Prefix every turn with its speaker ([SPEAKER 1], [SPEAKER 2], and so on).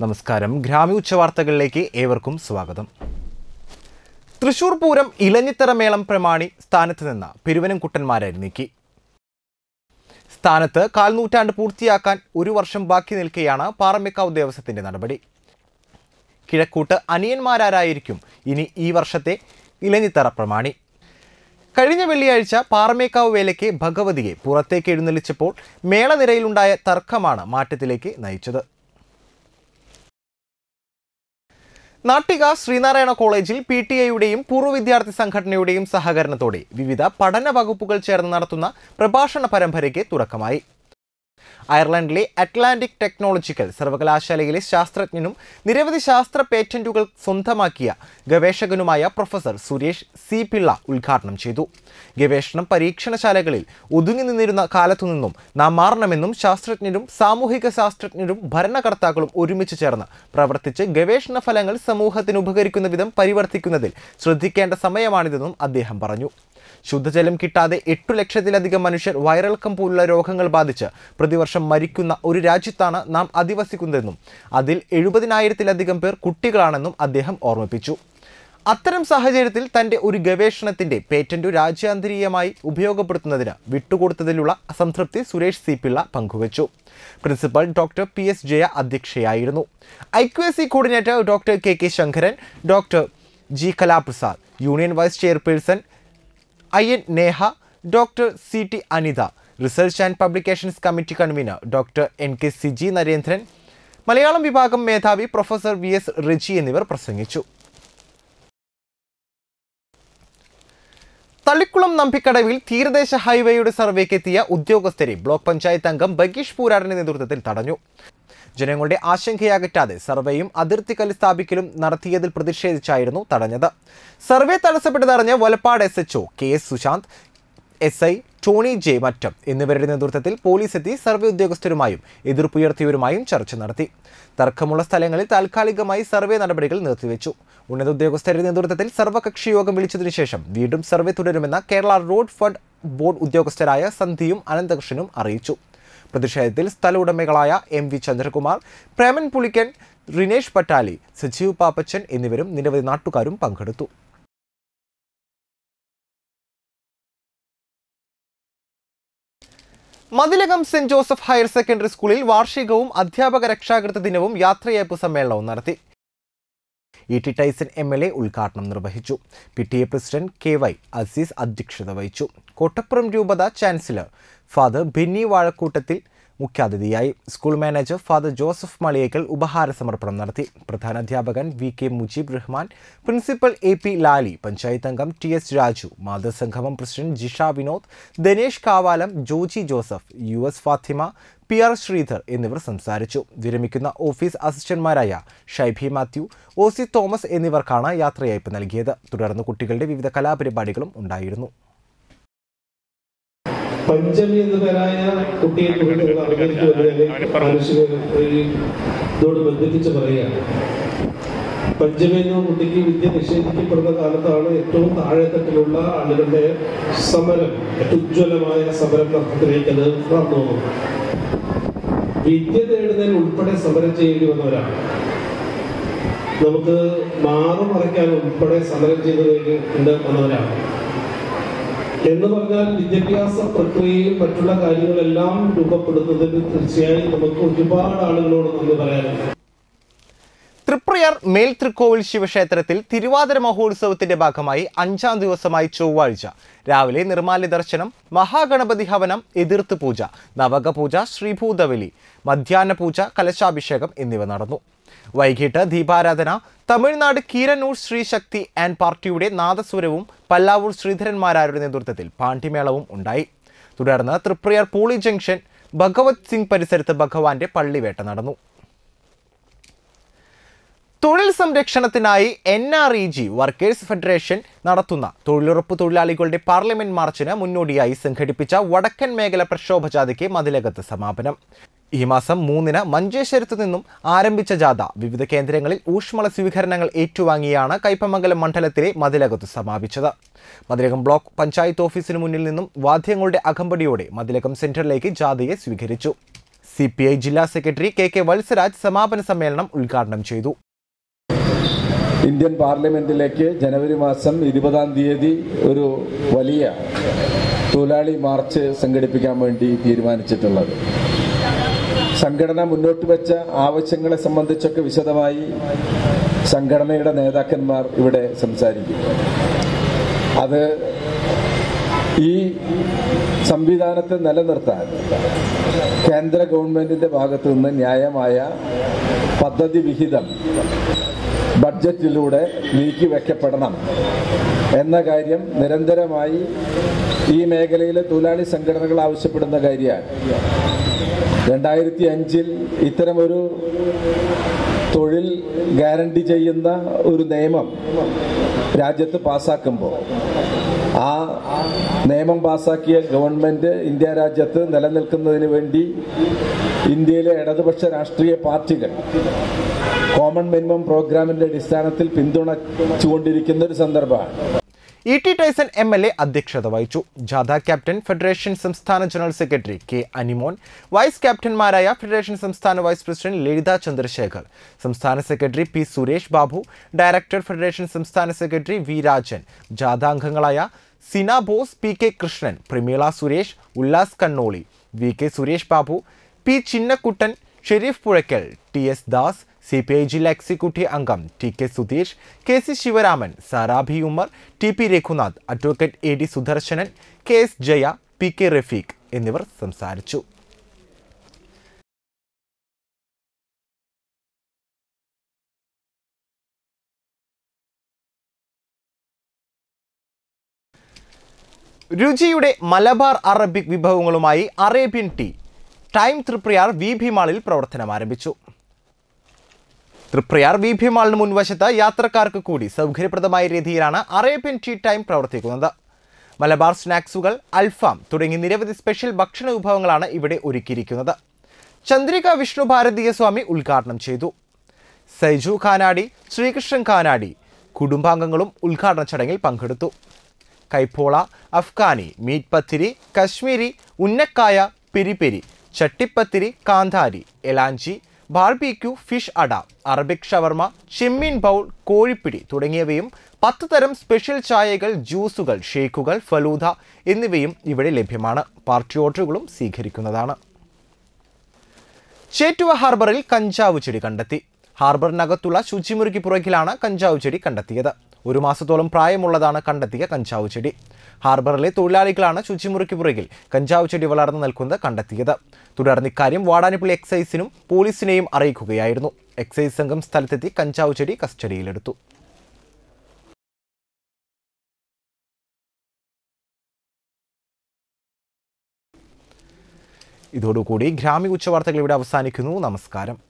[SPEAKER 1] നമസ്കാരം ഗ്രാമീയ ഉച്ചവാർത്തകളിലേക്ക് ഏവർക്കും സ്വാഗതം തൃശൂർ പൂരം ഇലഞ്ഞിത്തറ മേളം പ്രമാണി സ്ഥാനത്ത് നിന്ന് പെരുവനംകുട്ടന്മാരെ നീക്കി സ്ഥാനത്ത് കാൽനൂറ്റാണ്ട് പൂർത്തിയാക്കാൻ ഒരു വർഷം ബാക്കി നിൽക്കെയാണ് പാറമേക്കാവ് ദേവസ്വത്തിന്റെ നടപടി കിഴക്കൂട്ട് അനിയന്മാരാരായിരിക്കും ഇനി ഈ വർഷത്തെ ഇലഞ്ഞിത്തറ പ്രമാണി കഴിഞ്ഞ വെള്ളിയാഴ്ച പാറമേക്കാവ് വേലയ്ക്ക് ഭഗവതിയെ പുറത്തേക്ക് എഴുന്നള്ളിച്ചപ്പോൾ മേളനിരയിലുണ്ടായ തർക്കമാണ് മാറ്റത്തിലേക്ക് നയിച്ചത് നാട്ടിക ശ്രീനാരായണ കോളേജിൽ പി ടി ഐയുടെയും പൂർവ്വ വിദ്യാർത്ഥി സംഘടനയുടെയും സഹകരണത്തോടെ വിവിധ പഠന വകുപ്പുകൾ ചേർന്ന് നടത്തുന്ന പ്രഭാഷണ പരമ്പരയ്ക്ക് തുടക്കമായി അയർലൻഡിലെ അറ്റ്ലാന്റിക് ടെക്നോളജിക്കൽ സർവകലാശാലയിലെ ശാസ്ത്രജ്ഞനും നിരവധി ശാസ്ത്ര പേറ്റന്റുകൾ സ്വന്തമാക്കിയ ഗവേഷകനുമായ പ്രൊഫസർ സുരേഷ് സി പിള്ള ഉദ്ഘാടനം ചെയ്തു ഗവേഷണം പരീക്ഷണശാലകളിൽ ഒതുങ്ങി നിന്നിരുന്ന കാലത്തുനിന്നും നാം മാറണമെന്നും ശാസ്ത്രജ്ഞരും സാമൂഹിക ശാസ്ത്രജ്ഞരും ഭരണകർത്താക്കളും ഒരുമിച്ച് ചേർന്ന് പ്രവർത്തിച്ച് ഗവേഷണ ഫലങ്ങൾ സമൂഹത്തിന് ഉപകരിക്കുന്ന വിധം പരിവർത്തിക്കുന്നതിൽ ശ്രദ്ധിക്കേണ്ട സമയമാണിതെന്നും അദ്ദേഹം പറഞ്ഞു ശുദ്ധജലം കിട്ടാതെ എട്ടു ലക്ഷത്തിലധികം മനുഷ്യർ വയറിളക്കം പോലുള്ള രോഗങ്ങൾ ബാധിച്ച് പ്രതിവർഷം മരിക്കുന്ന ഒരു രാജ്യത്താണ് നാം അധിവസിക്കുന്നതെന്നും അതിൽ എഴുപതിനായിരത്തിലധികം പേർ കുട്ടികളാണെന്നും അദ്ദേഹം ഓർമ്മിപ്പിച്ചു അത്തരം സാഹചര്യത്തിൽ തന്റെ ഒരു ഗവേഷണത്തിന്റെ പേറ്റന്റ് രാജ്യാന്തരീയമായി ഉപയോഗപ്പെടുത്തുന്നതിന് വിട്ടുകൊടുത്തതിലുള്ള അസംതൃപ്തി സുരേഷ് സി പിള്ള പങ്കുവച്ചു principal doctor P S Jaya അധ്യക്ഷയായിരുന്നു IQAC coordinator doctor K K Sankaran doctor G Kalaprasad union vice chairperson I N Neha doctor C T Anitha research and publications committee convener doctor N K Siji Narendran Malayalam വിഭാഗം മേധാവി പ്രൊഫസർ വി എസ് റിജി എന്നിവർ പ്രസംഗിച്ചു തളിക്കുളം നമ്പിക്കടവിൽ തീരദേശ ഹൈവേയുടെ സർവേക്ക് എത്തിയ ഉദ്യോഗസ്ഥരെ ബ്ലോക്ക് പഞ്ചായത്ത് അംഗം ബഗീഷ് പൂരാടിന്റെ നേതൃത്വത്തിൽ തടഞ്ഞു ജനങ്ങളുടെ ആശങ്കയകറ്റാതെ സർവേയും അതിർത്തി കല്ല് സ്ഥാപിക്കലും നടത്തിയതിൽ പ്രതിഷേധിച്ചായിരുന്നു തടഞ്ഞത് സർവേ തടസ്സപ്പെട്ടതറിഞ്ഞ് Valappad S H K S Sushanth S I Tony J Mattam എന്നിവരുടെ നേതൃത്വത്തിൽ പോലീസ് എത്തി സർവേ ഉദ്യോഗസ്ഥരുമായും എതിർപ്പുയർത്തിയവരുമായും ചർച്ച നടത്തി തർക്കമുള്ള സ്ഥലങ്ങളിൽ താൽക്കാലികമായി സർവേ നടപടികൾ നിർത്തിവെച്ചു ഉന്നത ഉദ്യോഗസ്ഥരുടെ നേതൃത്വത്തിൽ സർവകക്ഷി യോഗം വിളിച്ചതിനു ശേഷം വീണ്ടും സർവേ തുടരുമെന്ന കേരള റോഡ് ഫണ്ട് ബോർഡ് ഉദ്യോഗസ്ഥരായ സന്ധിയും അനന്തകൃഷ്ണനും അറിയിച്ചു പ്രതിഷേധത്തിൽ സ്ഥല ഉടമകളായ എം വി ചന്ദ്രകുമാർ പ്രേമൻ പുളിക്കൻ റിനേഷ് പട്ടാലി സജീവ് പാപ്പച്ചൻ എന്നിവരും നിരവധി നാട്ടുകാരും പങ്കെടുത്തു Mathilakam saint Joseph higher secondary സ്കൂളിൽ വാർഷികവും അധ്യാപക രക്ഷാകൃത ദിനവും യാത്രയയപ്പ് സമ്മേളനവും നടത്തി E T Tyson M L A ഉദ്ഘാടനം നിർവഹിച്ചു P T A president K Y Azeez അധ്യക്ഷത വഹിച്ചു കോട്ടപ്പുറം രൂപത ചാൻസലർ ഫാദർ ബെന്നി വാഴക്കൂട്ടത്തിൽ മുഖ്യാതിഥിയായി school manager father Joseph Maliyekkal ഉപഹാര സമർപ്പണം നടത്തി പ്രധാനാധ്യാപകൻ V K Mujeeb Rahman principal A P Lali panchayat അംഗം ടി എസ് രാജു മാതൃസംഗമം president Jisha Vinod Dinesh Kavalam Joji Joseph U S Fathima P R Sridhar എന്നിവർ സംസാരിച്ചു വിരമിക്കുന്ന ഓഫീസ് അസിസ്റ്റന്റ്മാരായ Shaibi Mathew O C Thomas എന്നിവർക്കാണ് യാത്രയയപ്പ് നൽകിയത് തുടർന്ന് കുട്ടികളുടെ വിവിധ കലാപരിപാടികളും ഉണ്ടായിരുന്നു
[SPEAKER 2] പഞ്ചമി എന്ന പേരായ കുട്ടിയെ കുറിച്ചുള്ള അവതരിച്ചു വരുന്നത് മനുഷ്യന് ഈ ഇതോട് ബന്ധിപ്പിച്ച് പറയുകയാണ് പഞ്ചമി എന്ന കുട്ടിക്ക് വിദ്യ നിഷേധിക്കപ്പെടുന്ന കാലത്താണ് ഏറ്റവും താഴെത്തട്ടിലുള്ള ആളുകളുടെ സമരം ഏറ്റവും ഉജ്ജ്വലമായ സമരം നടത്തത്തിലേക്ക് അത് നടന്നു വിദ്യ നേടുന്നതിന് ഉൾപ്പെടെ സമരം ചെയ്യേണ്ടി വന്നവരാണ് നമുക്ക് മാറു മറയ്ക്കാൻ ഉൾപ്പെടെ സമരം ചെയ്തതിന് ഉണ്ട് വന്നവരാണ് എന്ന് പറഞ്ഞാൽ വിദ്യാഭ്യാസ പ്രക്രിയയും മറ്റുള്ള കാര്യങ്ങളെല്ലാം രൂപപ്പെടുത്തുന്നതിന് തീർച്ചയായും നമുക്ക് ഒരുപാട് ആളുകളോട് നന്ദി പറയാനുണ്ട്
[SPEAKER 1] തൃപ്രയാർ മേൽ തൃക്കോവിൽ ശിവക്ഷേത്രത്തിൽ തിരുവാതിര മഹോത്സവത്തിന്റെ ഭാഗമായി അഞ്ചാം ദിവസമായി ചൊവ്വാഴ്ച രാവിലെ നിർമാല്യ ദർശനം മഹാഗണപതി ഹവനം എതിർത്ത് പൂജ നവക പൂജ ശ്രീഭൂതബലി മധ്യാഹ്ന പൂജ കലശാഭിഷേകം എന്നിവ നടന്നു വൈകിട്ട് ദീപാരാധന തമിഴ്നാട് കീരനൂർ ശ്രീശക്തി ആൻഡ് പാർട്ടിയുടെ നാദസ്വരവും പല്ലാവൂർ ശ്രീധരന്മാരാരുടെ നേതൃത്വത്തിൽ പാണ്ഡിമേളവും ഉണ്ടായി തുടർന്ന് തൃപ്രയാർ പോളി ജംഗ്ഷൻ ഭഗവത് സിംഗ് പരിസരത്ത് ഭഗവാന്റെ പള്ളിവേട്ട നടന്നു തൊഴിൽ സംരക്ഷണത്തിനായി N R E G workers federation നടത്തുന്ന തൊഴിലുറപ്പ് തൊഴിലാളികളുടെ പാർലമെന്റ് മാർച്ചിന് മുന്നോടിയായി സംഘടിപ്പിച്ച വടക്കൻ മേഖല പ്രക്ഷോഭ ജാഥയ്ക്ക് മതിലകത്ത് സമാപനം ഈ മാസം മൂന്നിന് മഞ്ചേശ്വരത്തു നിന്നും ആരംഭിച്ച ജാഥ വിവിധ കേന്ദ്രങ്ങളിൽ ഊഷ്മള സ്വീകരണങ്ങൾ ഏറ്റുവാങ്ങിയാണ് കൈപ്പമംഗലം മണ്ഡലത്തിലെ മതിലകത്ത് സമാപിച്ചത് മതിലകം ബ്ലോക്ക് പഞ്ചായത്ത് ഓഫീസിന് മുന്നിൽ നിന്നും വാദ്യങ്ങളുടെ അകമ്പടിയോടെ മതിലകം സെന്ററിലേക്ക് ജാഥയെ സ്വീകരിച്ചു സി പി ഐ ജില്ലാ സെക്രട്ടറി കെ കെ വത്സരാജ് സമാപന സമ്മേളനം ഉദ്ഘാടനം ചെയ്തു
[SPEAKER 3] ഇന്ത്യൻ പാർലമെന്റിലേക്ക് ജനുവരി മാസം ഇരുപതാം തീയതി ഒരു വലിയ തൊഴിലാളി മാർച്ച് സംഘടിപ്പിക്കാൻ വേണ്ടി തീരുമാനിച്ചിട്ടുള്ളത് സംഘടന മുന്നോട്ട് വെച്ച ആവശ്യങ്ങളെ സംബന്ധിച്ചൊക്കെ വിശദമായി സംഘടനയുടെ നേതാക്കന്മാർ ഇവിടെ സംസാരിക്കും അത് ഈ സംവിധാനത്തെ നിലനിർത്താൻ കേന്ദ്ര ഗവൺമെന്റിന്റെ ഭാഗത്തു നിന്ന് ന്യായമായ പദ്ധതി വിഹിതം ബഡ്ജറ്റിലൂടെ നീക്കിവെക്കപ്പെടണം എന്ന കാര്യം നിരന്തരമായി ഈ മേഖലയിലെ തൊഴിലാളി സംഘടനകൾ ആവശ്യപ്പെടുന്ന കാര്യമാണ് രണ്ടായിരത്തി അഞ്ചിൽ ഇത്തരമൊരു തൊഴിൽ ഗ്യാരണ്ടി ചെയ്യുന്ന ഒരു നിയമം രാജ്യത്ത് പാസ്സാക്കുമ്പോൾ ആ നിയമം പാസ്സാക്കിയ ഗവൺമെന്റ് ഇന്ത്യ രാജ്യത്ത് നിലനിൽക്കുന്നതിന് വേണ്ടി ഇന്ത്യയിലെ ഇടതുപക്ഷ രാഷ്ട്രീയ പാർട്ടികൾ കോമൺ മിനിമം പ്രോഗ്രാമിന്റെ അടിസ്ഥാനത്തിൽ പിന്തുണച്ചുകൊണ്ടിരിക്കുന്ന ഒരു സന്ദർഭമാണ്
[SPEAKER 1] E T Tyson M L A അധ്യക്ഷത വഹിച്ചു ജാഥ ക്യാപ്റ്റൻ ഫെഡറേഷൻ സംസ്ഥാന general secretary K Animon vice ക്യാപ്റ്റന്മാരായ ഫെഡറേഷൻ സംസ്ഥാന വൈസ് പ്രസിഡന്റ് ലളിത ചന്ദ്രശേഖർ സംസ്ഥാന secretary P Suresh Babu director federation സംസ്ഥാന സെക്രട്ടറി വി രാജൻ ജാഥ അംഗങ്ങളായ Sina Bose P K Krishnan Prameela Suresh Ullas Kannoli V K Suresh Babu P Chinnakuttan Sherif Puzhakkal T S Das C P I ജില്ലാ എക്സിക്യൂട്ടീവ് അംഗം T K Sudheesh K C Sivaraman Sarabhi Ummer T P Raghunath advocate A D Sudarsanan K S Jaya P K Rafeeq എന്നിവർ സംസാരിച്ചു രുചിയുടെ Malabar Arabic വിഭവങ്ങളുമായി Arabian tea time Triprayar V B മാളിൽ പ്രവർത്തനം ആരംഭിച്ചു തൃപ്രയാർ വി ഭി മാളിന് മുൻവശത്ത് യാത്രക്കാർക്ക് കൂടി സൗകര്യപ്രദമായ രീതിയിലാണ് അറേബ്യൻ ടീ ടൈം പ്രവർത്തിക്കുന്നത് മലബാർ സ്നാക്സുകൾ അൽഫാം തുടങ്ങി നിരവധി സ്പെഷ്യൽ ഭക്ഷണ വിഭവങ്ങളാണ് ഇവിടെ ഒരുക്കിയിരിക്കുന്നത് ചന്ദ്രിക വിഷ്ണു ഭാരതീയ സ്വാമി ഉദ്ഘാടനം ചെയ്തു സൈജു ഖാനാടി ശ്രീകൃഷ്ണൻ ഖാനാടി കുടുംബാംഗങ്ങളും ഉദ്ഘാടന ചടങ്ങിൽ പങ്കെടുത്തു കൈപ്പോള അഫ്ഗാനി മീറ്റ് പത്തിരി കശ്മീരി ഉന്നക്കായ പെരിപെരി ചട്ടിപ്പത്തിരി കാന്താരി എലാഞ്ചി ബാർബിക്യൂ ഫിഷ് അട അറബിക് ഷവർമ ചെമ്മീൻ ബൗൾ കോഴിപ്പിടി തുടങ്ങിയവയും പത്ത് തരം സ്പെഷ്യൽ ചായകൾ ജ്യൂസുകൾ ഷേക്കുകൾ ഫലൂദ എന്നിവയും ഇവിടെ ലഭ്യമാണ് പാർട്ടി ഓർഡറുകളും സ്വീകരിക്കുന്നതാണ് ചേറ്റുവ ഹാർബറിൽ കഞ്ചാവ് ചെടി കണ്ടെത്തി ഹാർബറിനകത്തുള്ള ശുചിമുറിക്ക് പുറകിലാണ് കഞ്ചാവ് ചെടി കണ്ടെത്തിയത് ഒരു മാസത്തോളം പ്രായമുള്ളതാണ് കണ്ടെത്തിയ കഞ്ചാവ് ചെടി ഹാർബറിലെ തൊഴിലാളികളാണ് ശുചിമുറിക്ക് പുറകിൽ കഞ്ചാവ് ചെടി വളർന്നു നിൽക്കുന്നത് കണ്ടെത്തിയത് തുടർന്ന് ഇക്കാര്യം വാടാനിപ്പള്ളി എക്സൈസിനും പോലീസിനെയും അറിയിക്കുകയായിരുന്നു എക്സൈസ് സംഘം സ്ഥലത്തെത്തി കഞ്ചാവ് ചെടി കസ്റ്റഡിയിലെടുത്തു ഇതോടുകൂടി ഗ്രാമീയ ഉച്ചവാർത്തകൾ ഇവിടെ അവസാനിക്കുന്നു നമസ്കാരം